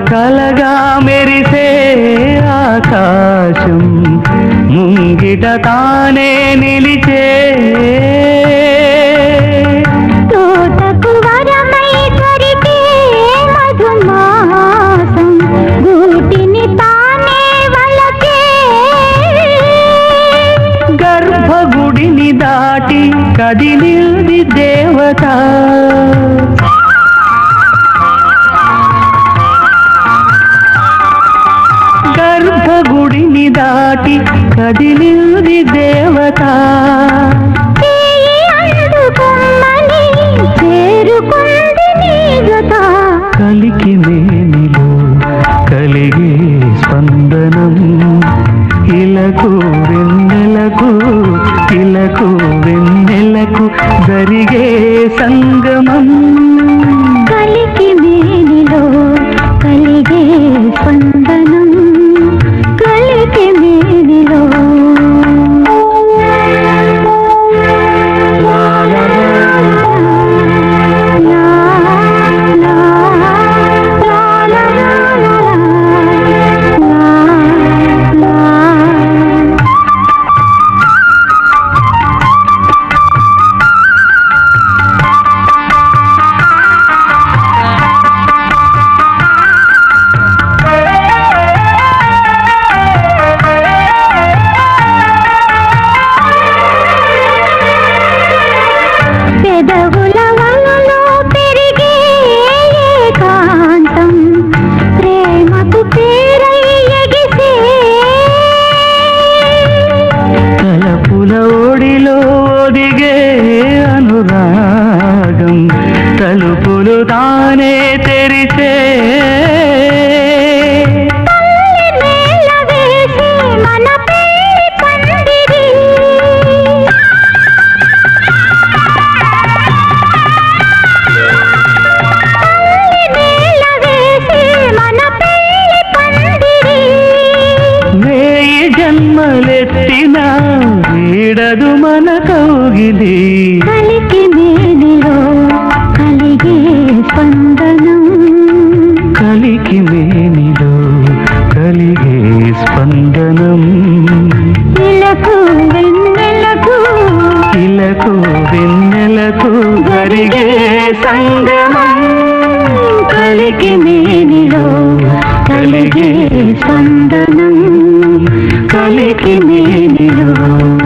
కలగా మెరిసే ఆకాశం ముంగిట తానే నిలిచే తోటకు వరమై దొరికే మధుమాసం గూటిని తానే వలకే గర్భగుడిని దాటి కదిలింది దేవత గర్భగుడిని దాటి కదిలింది దేవత చేయి అందుకొమ్మని చేరుకుంది నీ జత కలికి మేనిలో కలిగే స్పందనం ఇలకు వెన్నెలకు ఇలకు వెన్నెలకు జరిగే సంగమం కలికి మేనిలో కలిగే స్పందనం కలికి మేనిలో లా, లా, లా, లా, లా, లా, లా. పెదవుల వలలో పెరిగే ఏకాంతం ప్రేమకు పేరై ఎగిసే తలపుల ఒడిలో ఒదిగే అనురాగం తలుపులు తానే తెరిచే నేల వేసి మన పెళ్లి పందిరి నేల వేసి మన పెళ్లి పందిరి వేయి జన్మలెత్తిన వీడదు మన కౌగిలి కలికి మేనిలో కలిగే స్పందనం కలికి మేనిలో కలిగే స్పందనం ఇలకు వెన్నెలకు ఇలకు వెన్నెలకు జరిగే సంగమం కలికి మేనిలో కలిగే స్పందనం కలికి మేనిలో